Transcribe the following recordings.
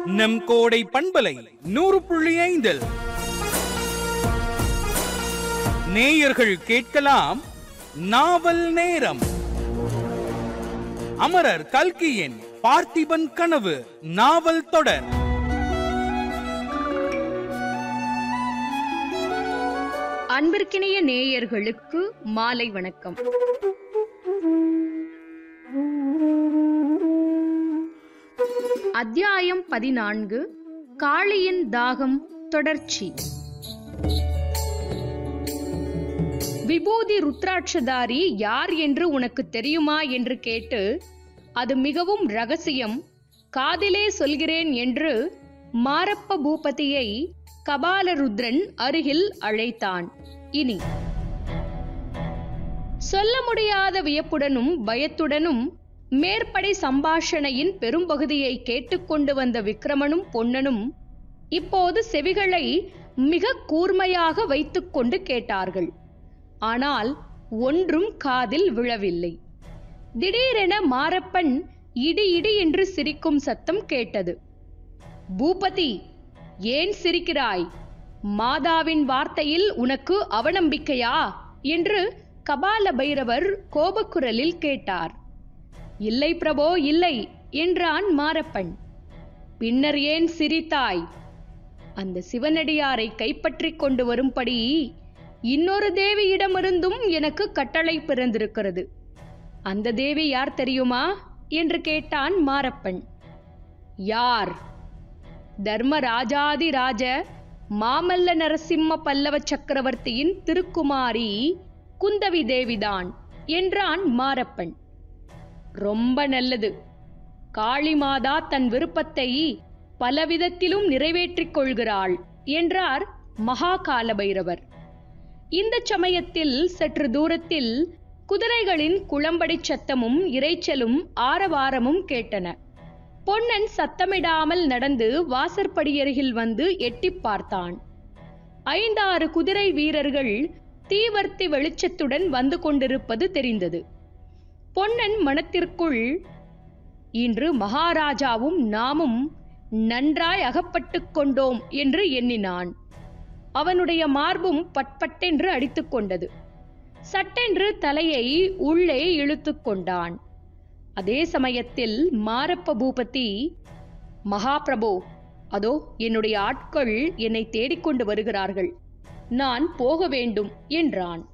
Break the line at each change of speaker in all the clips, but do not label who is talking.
நம் கோடை பண்பலை நூறு புள்ளி ஐந்தில் நேயர்கள் கேட்கலாம் நாவல் நேரம் அமரர் கல்கியின் பார்த்திபன் கனவு நாவல் தொடர்
அன்பிற்கினிய நேயர்களுக்கு மாலை வணக்கம் அத்தியாயம் பதினான்கு காளியின் தாகம் தொடர்ச்சி விபூதி ருத்ராட்சதாரி யார் என்று உனக்கு தெரியுமா என்று கேட்டு அது மிகவும் ரகசியம் காதிலே சொல்கிறேன் என்று மாரப்ப பூபதியை கபாலருத்ரன் அருகில் அழைத்தான் இனி சொல்ல முடியாத வியப்புடனும் பயத்துடனும் மேற்படை சம்பாஷணையின் பெரும்பகுதியை கேட்டுக்கொண்டு வந்த விக்ரமனும் பொன்னனும் இப்போது செவிகளை மிக கூர்மையாக வைத்துக்கொண்டு கேட்டார்கள் ஆனால் ஒன்றும் காதில் விழவில்லை திடீரென மாரப்பன் இடி இடி என்று சிரிக்கும் சத்தம் கேட்டது பூபதி ஏன் சிரிக்கிறாய் மாதாவின் வார்த்தையில் உனக்கு அவநம்பிக்கையா என்று கபால பைரவர் கோபக்குரலில் கேட்டார் இல்லை பிரபோ இல்லை என்றான் மாரப்பன் பின்னர் ஏன் சிரித்தாய் அந்த சிவனடியாரை கைப்பற்றிக் கொண்டு வரும்படி இன்னொரு தேவியிடமிருந்தும் எனக்கு கட்டளை பிறந்திருக்கிறது அந்த தேவி யார் தெரியுமா என்று கேட்டான் மாரப்பன் யார் தர்மராஜாதி ராஜ மாமல்ல நரசிம்ம பல்லவ சக்கரவர்த்தியின் திருக்குமாரி குந்தவி தேவிதான் என்றான் மாரப்பன் ரொம்ப நல்லது காளிமாதா தன் விருப்பத்தை பலவிதத்திலும் நிறைவேற்றிக் கொள்கிறாள் என்றார் மகாகால பைரவர் இந்த சமயத்தில் சற்று தூரத்தில் குதிரைகளின் குளம்படி சத்தமும் இரைச்சலும் ஆரவாரமும் கேட்டன பொன்னன் சத்தமிடாமல் நடந்து வாசற்படியருகில் வந்து எட்டிப் பார்த்தான் ஐந்தாறு குதிரை வீரர்கள் தீவர்த்தி வெளிச்சத்துடன் வந்து கொண்டிருப்பது தெரிந்தது பொன்னன் மனத்திற்குள் இன்று மகாராஜாவும் நாமும் நன்றாய் அகப்பட்டுக் கொண்டோம் என்று எண்ணினான் அவனுடைய மார்பும் பட்பட்டென்று அடித்துக் கொண்டது சட்டென்று தலையை உள்ளே இழுத்துக் கொண்டான் அதே சமயத்தில் மாரப்ப பூபதி மகாபிரபோ அதோ என்னுடைய ஆட்கள் என்னை தேடிக்கொண்டு வருகிறார்கள் நான் போக வேண்டும் என்றான்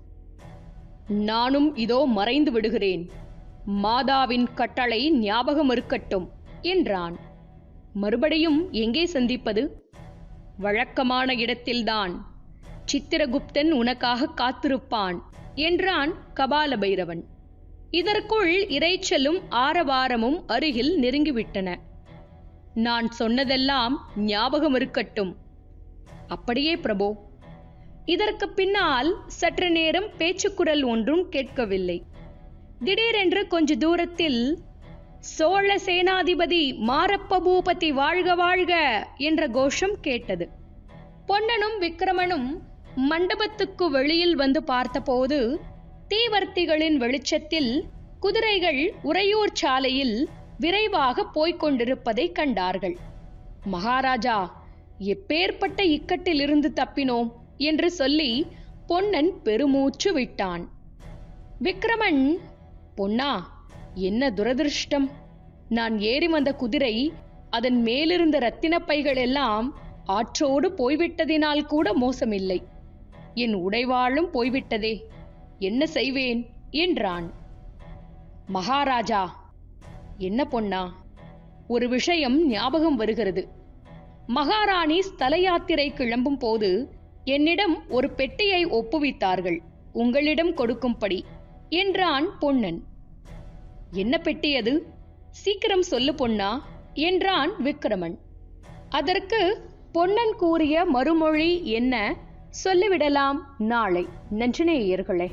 நானும் இதோ மறைந்து விடுகிறேன் மாதாவின் கட்டளை ஞாபகம் இருக்கட்டும் என்றான் மறுபடியும் எங்கே சந்திப்பது வழக்கமான இடத்தில்தான் சித்திரகுப்தன் உனக்காக காத்திருப்பான் என்றான் கபால பைரவன் இதற்குள் இரைச்சலும் ஆரவாரமும் அருகில் நெருங்கிவிட்டன நான் சொன்னதெல்லாம் ஞாபகம் இருக்கட்டும் அப்படியே பிரபோ இதற்கு பின்னால் சற்று நேரம் பேச்சுக்குரல் ஒன்றும் கேட்கவில்லை திடீரென்று கொஞ்ச தூரத்தில் சோழ சேனாதிபதி மாரப்ப பூபதி வாழ்க வாழ்க என்ற கோஷம் கேட்டது பொன்னனும் விக்கிரமனும் மண்டபத்துக்கு வெளியில் வந்து பார்த்தபோது தீவர்த்திகளின் வெளிச்சத்தில் குதிரைகள் உறையூர் சாலையில் விரைவாக போய்க் கொண்டிருப்பதை கண்டார்கள் மகாராஜா எப்பேற்பட்ட இக்கட்டிலிருந்து தப்பினோம் என்று சொல்லி பொன்னன் பெருமூச்சு விட்டான் விக்ரமன் பொன்னா என்ன துரதிருஷ்டம் நான் ஏறி வந்த குதிரை அதன் மேலிருந்த ரத்தினப் பைகள் எல்லாம் ஆற்றோடு போய்விட்டதினால் கூட மோசமில்லை என் உடைவாளும் போய்விட்டதே என்ன செய்வேன் என்றான் மகாராஜா என்ன பொன்னா ஒரு விஷயம் ஞாபகம் வருகிறது மகாராணி ஸ்தல யாத்திரை கிளம்பும் போது என்னிடம் ஒரு பெட்டியை ஒப்புவித்தார்கள் உங்களிடம் கொடுக்கும்படி என்றான் பொன்னன் என்ன பெட்டி அது சீக்கிரம் சொல்லு பொன்னா என்றான் விக்ரமன் அதற்கு பொன்னன் கூறிய மறுமொழி என்ன சொல்லிவிடலாம் நாளை நன்றினேயர்களே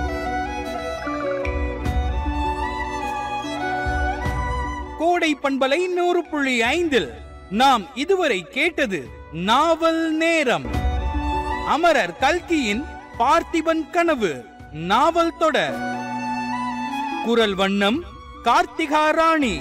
கோடை பண்பலை நூறு புள்ளி ஐந்தில் நாம் இதுவரை கேட்டது நாவல் நேரம் அமரர் கல்கியின் பார்த்திபன் கனவு நாவல் தொடர் குரல் வண்ணம் கார்த்திகா ராணி